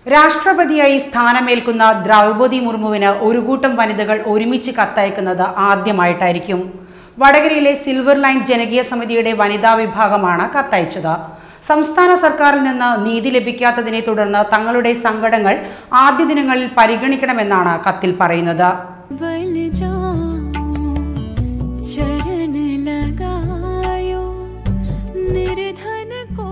രാഷ്ട്രപതിയായി സ്ഥാനമേൽക്കുന്ന ദ്രൗപതി മുർമുവിന് ഒരു കൂട്ടം വനിതകൾ ഒരുമിച്ച് കത്തയക്കുന്നത് ആദ്യമായിട്ടായിരിക്കും വടകരയിലെ സിൽവർ ലൈൻ ജനകീയ സമിതിയുടെ വനിതാ വിഭാഗമാണ് കത്തയച്ചത് സംസ്ഥാന സർക്കാരിൽ നിന്ന് നീതി ലഭിക്കാത്തതിനെ തുടർന്ന് തങ്ങളുടെ സങ്കടങ്ങൾ ആദ്യ ദിനങ്ങളിൽ പരിഗണിക്കണമെന്നാണ് കത്തിൽ പറയുന്നത് बल जाओ चरण लगायो निर्धन को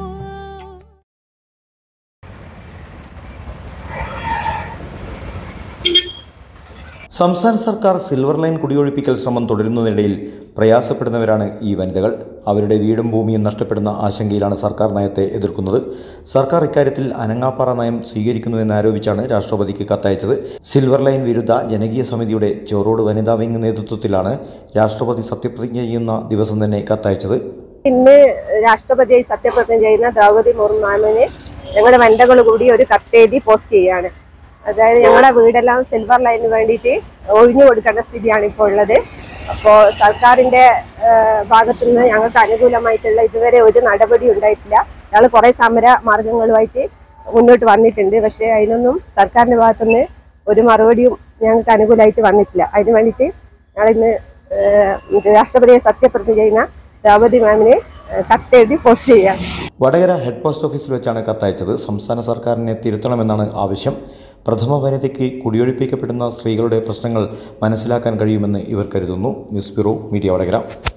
സംസ്ഥാന സർക്കാർ സിൽവർ ലൈൻ കുടിയൊഴിപ്പിക്കൽ ശ്രമം തുടരുന്നതിനിടയിൽ പ്രയാസപ്പെടുന്നവരാണ് ഈ വനിതകൾ അവരുടെ വീടും ഭൂമിയും നഷ്ടപ്പെടുന്ന ആശങ്കയിലാണ് സർക്കാർ നയത്തെ എതിർക്കുന്നത് സർക്കാർ ഇക്കാര്യത്തിൽ അനങ്ങാപ്പാറ നയം സ്വീകരിക്കുന്നുവെന്നാരോപിച്ചാണ് രാഷ്ട്രപതിക്ക് കത്തയച്ചത് സിൽവർ ലൈൻ വിരുദ്ധ ജനകീയ സമിതിയുടെ ചോറോട് വനിതാ വിംഗ് നേതൃത്വത്തിലാണ് രാഷ്ട്രപതി സത്യപ്രതിജ്ഞ ചെയ്യുന്ന ദിവസം തന്നെ കത്തയച്ചത് ഇന്ന് രാഷ്ട്രപതിയായി സത്യപ്രതിജ്ഞ ചെയ്യുന്ന ദ്രൗപതി മുർമുവിന് ഞങ്ങളുടെ വനിതകൾ കൂടി ഒരു കത്തെഴുതി പോസ്റ്റ് ചെയ്യാണ് അതായത് ഞങ്ങളുടെ വീടെല്ലാം സിൽവർ ലൈനിന് വേണ്ടിയിട്ട് ഒഴിഞ്ഞു കൊടുക്കേണ്ട സ്ഥിതിയാണ് ഇപ്പോൾ ഉള്ളത് അപ്പോൾ സർക്കാരിന്റെ ഏഹ്, ഭാഗത്തു നിന്ന് ഞങ്ങൾക്ക് അനുകൂലമായിട്ടുള്ള ഇതുവരെ ഒരു നടപടി ഉണ്ടായിട്ടില്ല ഞങ്ങൾ കുറേ സമര മാർഗങ്ങളുമായിട്ട് മുന്നോട്ട് വന്നിട്ടുണ്ട് പക്ഷേ അതിനൊന്നും സർക്കാരിന്റെ ഭാഗത്തുനിന്ന് ഒരു മറുപടിയും ഞങ്ങൾക്ക് അനുകൂലമായിട്ട് വന്നിട്ടില്ല അതിന് വേണ്ടിയിട്ട് ഞങ്ങളിന്ന് ഏഹ്, രാഷ്ട്രപതിയെ സത്യപ്രതിജ്ഞ ചെയ്യുന്ന ദ്രൗപതി മാമിനെ ഏഹ്, കത്തെഴുതി പോസ്റ്റ് ചെയ്യാം വടകര ഹെഡ് പോസ്റ്റ് ഓഫീസിൽ വെച്ചാണ് കത്തയച്ചത് സംസ്ഥാന സർക്കാരിനെ തിരുത്തണമെന്നാണ് ആവശ്യം പ്രഥമ വനിതയ്ക്ക് കുടിയൊഴിപ്പിക്കപ്പെടുന്ന സ്ത്രീകളുടെ പ്രശ്നങ്ങൾ മനസ്സിലാക്കാൻ കഴിയുമെന്ന് ഇവർ കരുതുന്നു news bureau media Vadakara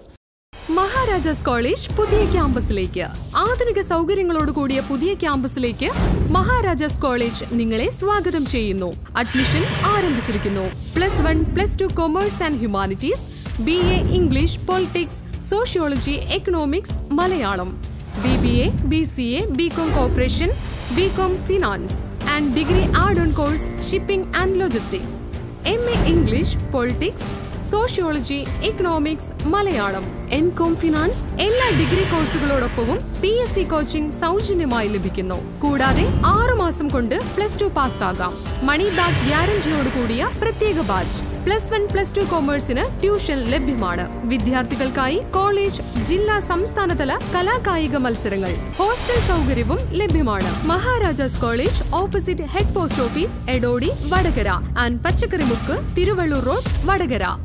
Maharajas college പുതിയ ക്യാമ്പസിലേക്ക് ആധുനിക സൗകര്യങ്ങളോട് കൂടിയ പുതിയ ക്യാമ്പസിലേക്ക് മഹാരാജാസ് കോളേജ് നിങ്ങളെ സ്വാഗതം ചെയ്യുന്നു അഡ്മിഷൻ ആരംഭിച്ചിരിക്കുന്നു plus one plus two commerce and humanities B A English politics sociology economics Malayalam B B A B C A B com cooperation B com finance and degree add on course shipping and logistics M A English politics sociology economics Malayalam M com finance എല്ലാ degree കോഴ്സുകളോടൊപ്പവും P S C coaching സൗജന്യമായി ലഭിക്കുന്നു കൂടാതെ ആറു മാസം കൊണ്ട് plus two പാസ്സാകാം money back ഗ്യാരണ്ടിയോട് കൂടിയ പ്രത്യേക batch plus one plus two കോമേഴ്സിന് ട്യൂഷൻ ലഭ്യമാണ് വിദ്യാർത്ഥികൾക്കായി കോളേജ് ജില്ലാ സംസ്ഥാനതല കലാകായിക മത്സരങ്ങൾ ഹോസ്റ്റൽ സൗകര്യവും ലഭ്യമാണ് Maharajas college opposite head post office Edodi Vadakara and Pachakkarimukku Thiruvallur road Vadakara